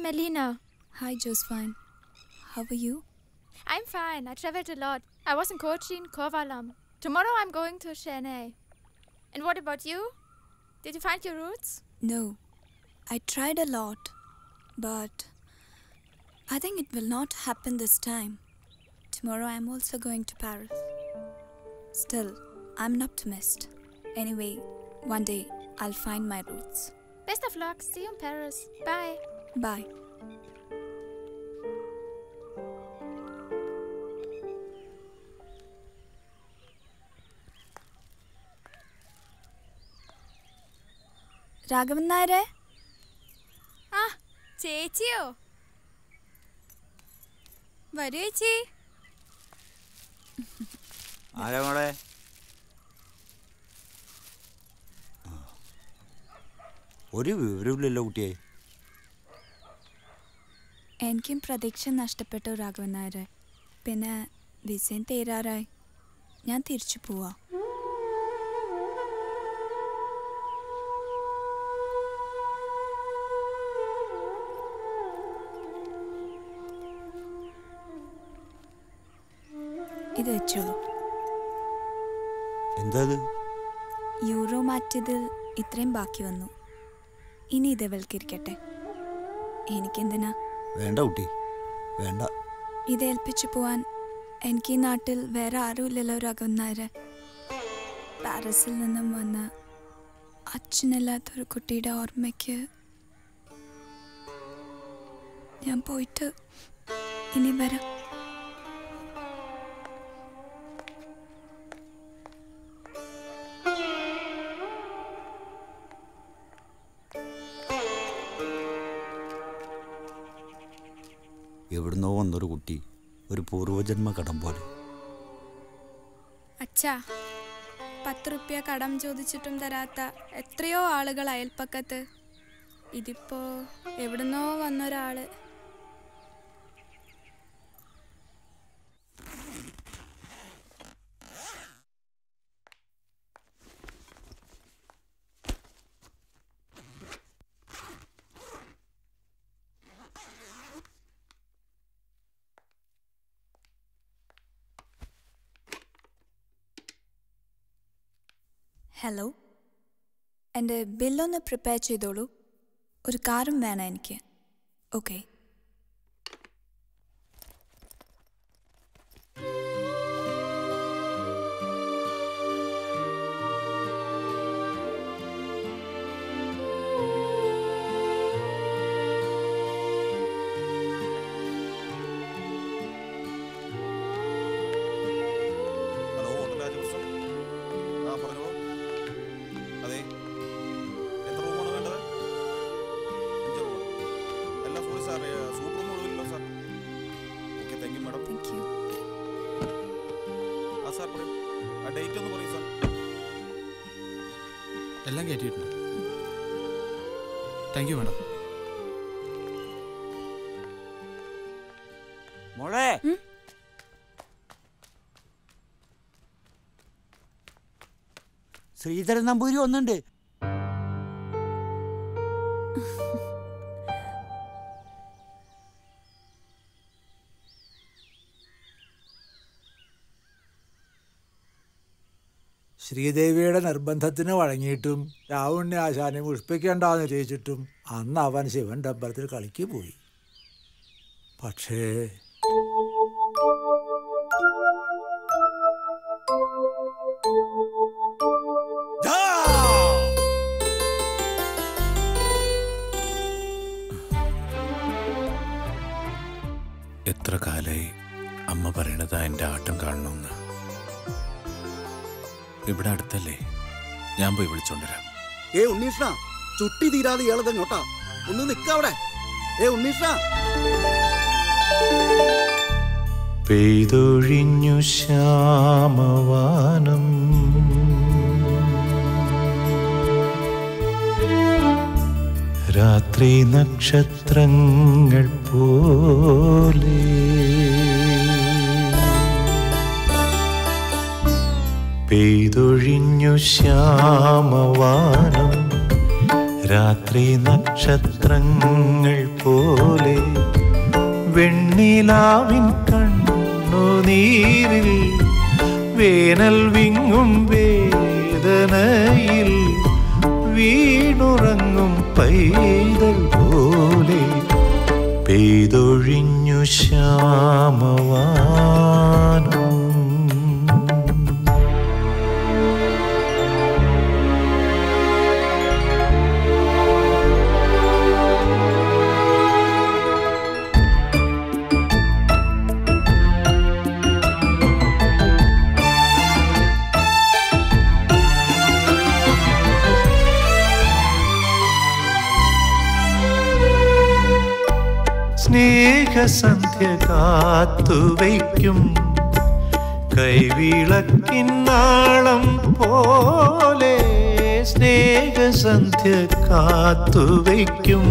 Melina. Hi, Josephine. How are you? I'm fine. I traveled a lot. I was in Cochin, Kovalam. Tomorrow I'm going to Chennai. And what about you? Did you find your roots? No. I tried a lot, but I think it will not happen this time. Tomorrow I'm also going to Paris. Still, I'm an optimist. Anyway, one day I'll find my roots. Best of luck. See you in Paris. Bye. Bye. Raghavan നായരെ ആ ചേച്ചിയോ വരൂ ചേച്ചി ആരാ മോളെ ആ. ഒരു വിവരമില്ലല്ലോ കുട്ടിയെ എനിക്കും പ്രതീക്ഷ നഷ്ടപ്പെട്ടു രാഘവൻ നായരെ പിന്നെ വിസയും തീരാറായി ഞാൻ തിരിച്ചു പോവാ ഇത് വെച്ചോളൂ എന്താ ഇത് യൂറോ മാറ്റിയതിൽ ഇത്രയും ബാക്കി വന്നു ഇനി ഇത് ഇവൾക്കിരിക്കട്ടെ എനിക്കെന്തിനാ വേണ്ട കുട്ടി വേണ്ട ഇത് ഏൽപ്പിച്ചു പോവാൻ എനിക്ക് ഈ നാട്ടിൽ വേറെ ആരുമില്ലല്ലോ രാഘവൻ നായരെ പാരീസിൽ നിന്നും വന്ന അച്ഛനില്ലാത്തൊരു കുട്ടിയുടെ ഓർമ്മയ്ക്ക് ഞാൻ പോയിട്ട് ഇനി വരാം എവിടുന്നോ വന്നൊരു കുട്ടി ഒരു പൂർവജന്മ കടം പോലെ അച്ഛാ പത്ത് റുപ്യ കടം ചോദിച്ചിട്ടും തരാത്ത എത്രയോ ആളുകൾ അയൽപ്പക്കത്ത് ഇതിപ്പോ എവിടുന്നോ വന്നൊരാള് ഹലോ എൻ്റെ ബില്ലൊന്ന് പ്രിപ്പയർ ചെയ്തോളൂ ഒരു കാറും വേണം എനിക്ക് ഓക്കെ ഹലോ ഹോട്ടൽ രാജപ്രസം ആ പറഞ്ഞോളൂ അതെ എത്ര റൂമാണ് വേണ്ടത് അഞ്ച് റൂം അല്ല സോറി സാർ സൂട്ട് റൂം ഒഴിവില്ലല്ലോ sir okay thank you madam thank you ആ സാർ പറയും ആ ഡേറ്റ് ഒന്ന് പറയും സാർ എല്ലാം കയറ്റിയിട്ടുണ്ട് താങ്ക് യു മാഡം മോളെ ശ്രീധരൻ നമ്പൂരി ഒന്നുണ്ട് ശ്രീദേവിയുടെ നിർബന്ധത്തിന് വഴങ്ങിയിട്ടും രാവുണ്ണി ആശാനെ പുഷ്പിക്കണ്ടെന്ന് ചോദിച്ചിട്ടും അന്ന് അവൻ ശിവന്റെ അമ്പലത്തിൽ കളിക്ക് പോയി പക്ഷേ എത്ര കാലായി അമ്മ പറയണതാ എൻ്റെ ആട്ടം കാണണമെന്ന് ഇവിടെ അടുത്തല്ലേ ഞാൻ പോയി വിളിച്ചോണ്ടുവരാം ഏ ഉണ്ണീഷ്ണ ചുട്ടി തീരാതെ ഇയാളത് എങ്ങോട്ടാ ഒന്ന് നിക്കവിടെ ഏ ഉണ്ണീഷ്ണ പെയ്തൊഴിഞ്ഞു ശ്യാമവാനം രാത്രി നക്ഷത്രങ്ങൾ പോലെ പെയ്തൊഴിഞ്ഞു ശ്യാമവാനം രാത്രി നക്ഷത്രങ്ങൾ പോലെ വെണ്ണിലാവിൻ കണ്ണുനീരിൽ വേനൽ വിങ്ങും വേദനയിൽ വീണുറങ്ങും പൈതൽ പോലെ പെയ്തൊഴിഞ്ഞു ശ്യാമവാനം സ്നേഹസന്ധ്യ കാത്തുവയ്ക്കും കൈവിളക്കിന്നാളം പോലെ സ്നേഹസന്ധ്യ കാത്തുവയ്ക്കും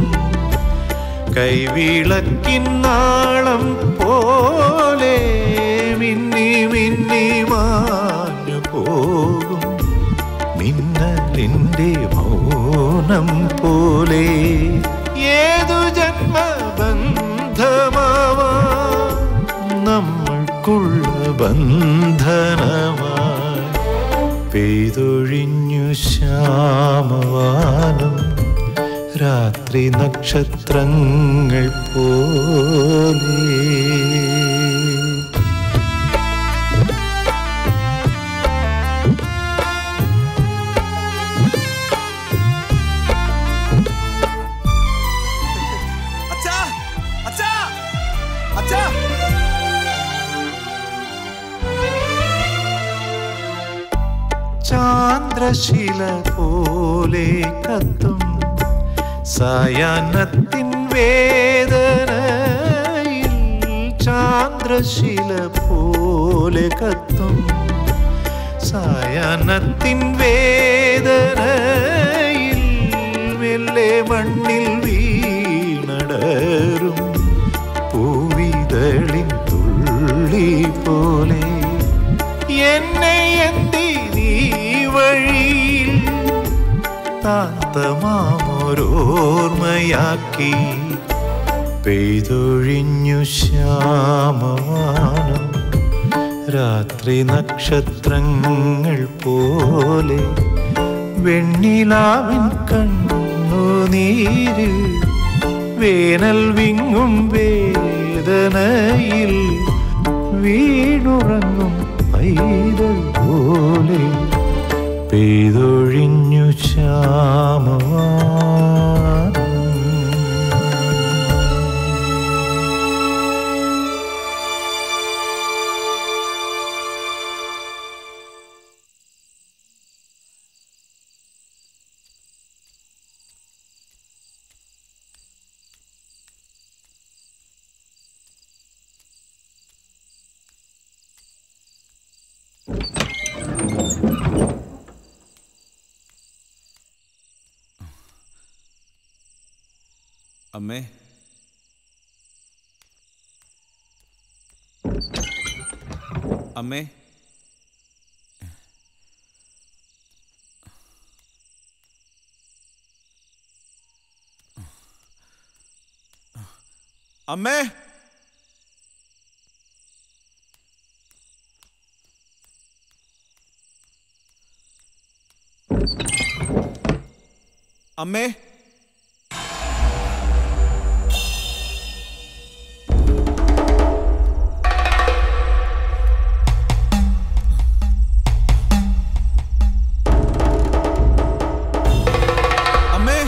കൈവിളക്കിന്നാളം പോലെ മിന്നി മിന്നി മാഞ്ഞു പോകും മിന്നലിൻ്റെ മൗനം പോലെ ഏതു ജന്മബന്ധമാവാ നമ്മൾക്കുള്ള ബന്ധനമായി പെയ്തൊഴിഞ്ഞു ശ്യാമവാനം രാത്രി നക്ഷത്രങ്ങൾ പോലെ അച്ഛാ അച്ഛാ അച്ഛാ ചാന്ദ്രശില പോലെ കത്തും സായാഹ്നത്തിൻ വേദനയിൽ ചാന്ദ്രശില പോലെ കത്തും സായാഹ്നത്തിൻ വേദനയിൽ മെല്ലെ മണ്ണിൽ വീണടരും പൂവിതളിൻ തുള്ളി പോലെ എന്നെ എന്തി നീ വഴിയിൽ താത്തമാമൊരോർമ്മയാക്കി പെയ്തൊഴിഞ്ഞു ശ്യാമവാനം രാത്രി നക്ഷത്രങ്ങൾ പോലെ വെണ്ണിലാവിൻ കണ്ണുനീരിൽ വേനൽ വിങ്ങും വേദനയിൽ വീണുറങ്ങും പൈതൽ പോലെ പെയ്തൊഴിഞ്ഞു ശ്യാമവാനം അമ്മേ അമ്മേ അമ്മേ അമ്മേ അമ്മേ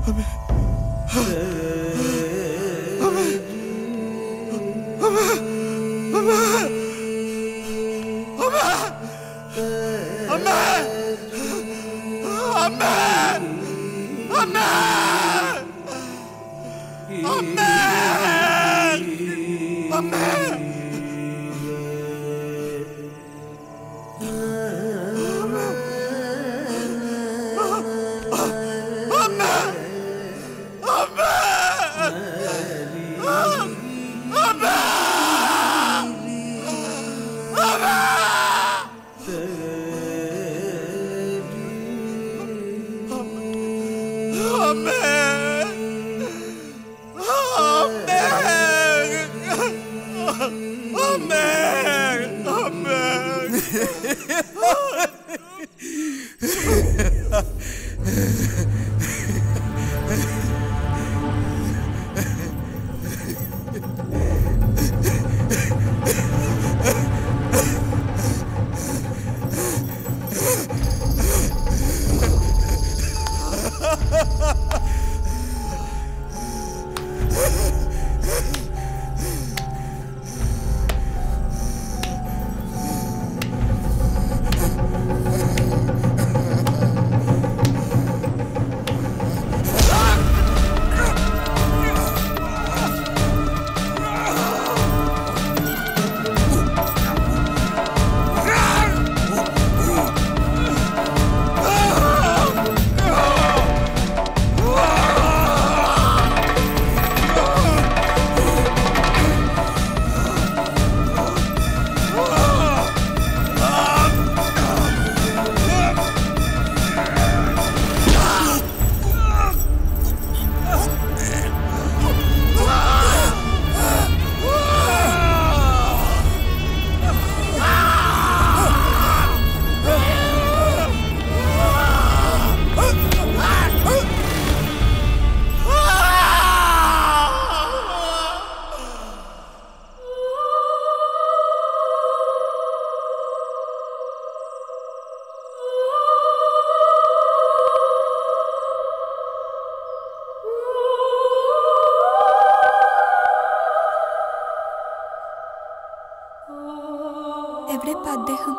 എവിടെ ഇപ്പൊ അദ്ദേഹം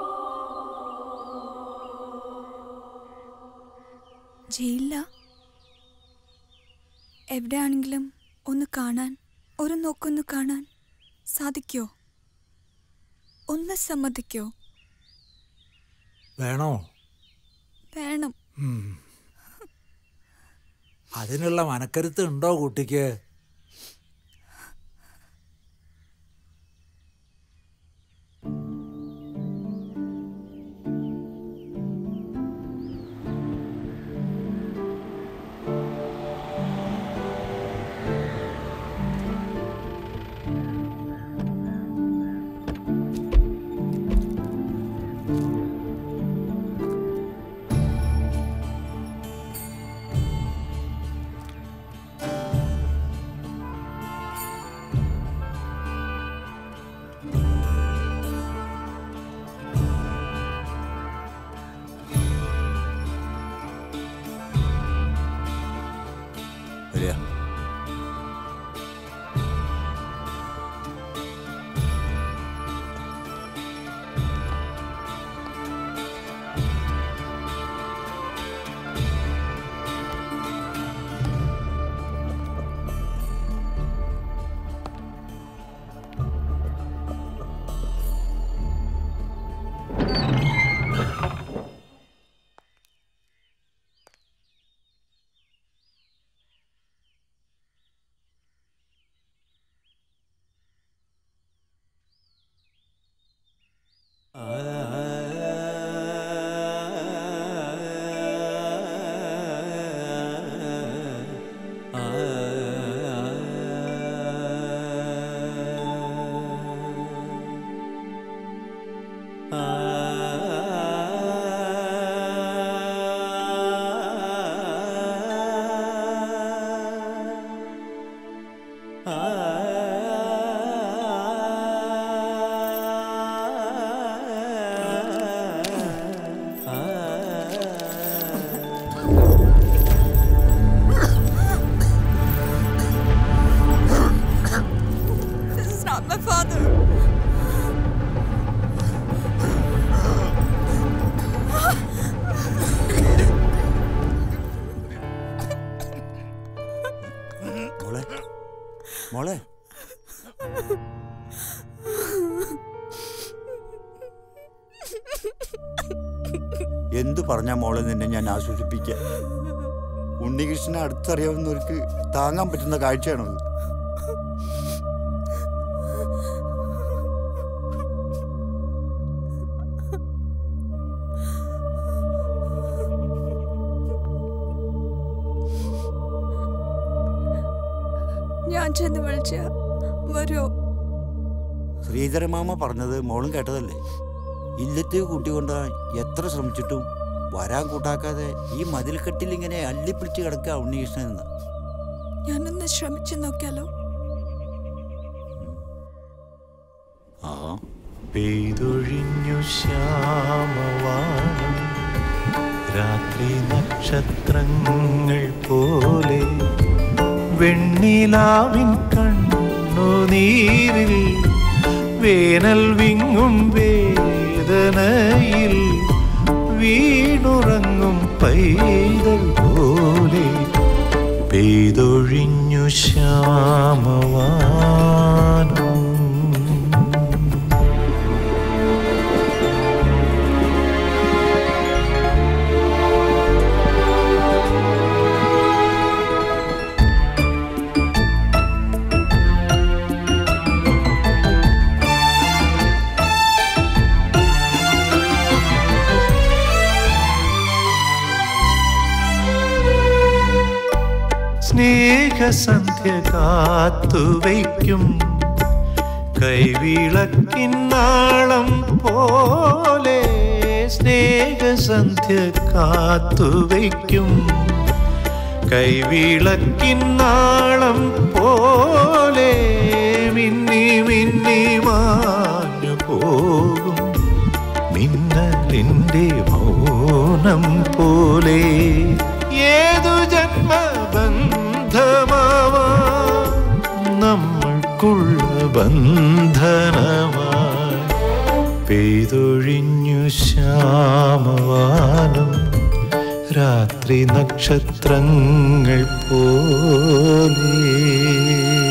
ജയിലില്ല എവിടെയാണെങ്കിലും ഒന്ന് കാണാൻ ഒരു നോക്കൊന്ന് കാണാൻ സാധിക്കോ ഒന്ന് സമ്മതിക്കോ വേണോ വേണം ഉം. അതിനുള്ള മനക്കരുത്ത് ഉണ്ടോ കുട്ടിക്ക് വരിക മോളെ എന്തു പറഞ്ഞാ മോളെ നിന്നെ ഞാൻ ആശ്വസിപ്പിക്കാം ഉണ്ണികൃഷ്ണനെ അടുത്തറിയാവുന്നവർക്ക് താങ്ങാൻ പറ്റുന്ന കാഴ്ചയാണത് ഞാൻ ചെന്ന് വിളിച്ച വരുമോ ശ്രീധരമാമ പറഞ്ഞത് മോളും കേട്ടതല്ലേ ഇല്ലത്തേക്ക് കൂട്ടിക്കൊണ്ടാൻ എത്ര ശ്രമിച്ചിട്ടും വരാൻ കൂട്ടാക്കാതെ ഈ മതിൽക്കെട്ടിൽ ഇങ്ങനെ അല്ലിപ്പിടിച്ച് കിടക്കുക ഉണ്ണികൃഷ്ണൻ എന്ന് ഞാനൊന്ന് ശ്രമിച്ചു നോക്കിയാലോ ആ പെയ്തൊഴിഞ്ഞു ശ്യാമവാനം രാത്രി നക്ഷത്രങ്ങൾ പോലെ വെണ്ണിലാവിൻ കണ്ണുനീരിൽ വേനൽ വിങ്ങും വേദനയിൽ വീണുറങ്ങും പൈതൽ പോലെ പെയ്തൊഴിഞ്ഞു ശ്യാമവാനം സ്നേഹസന്ധ്യ കാത്തുവയ്ക്കും കൈവിളക്കിന്നാളം പോലെ സ്നേഹസന്ധ്യ കാത്തുവയ്ക്കും കൈവിളക്കിന്നാളം പോലെ മിന്നി മിന്നി മാഞ്ഞു പോകും മിന്നലിൻ്റെ മൗനം പോലെ ഏതു ജന്മബന്ധമാവാ നമ്മൾക്കുള്ള ബന്ധനമായി പെയ്തൊഴിഞ്ഞു ശ്യാമവാനം രാത്രി നക്ഷത്രങ്ങൾ പോലെ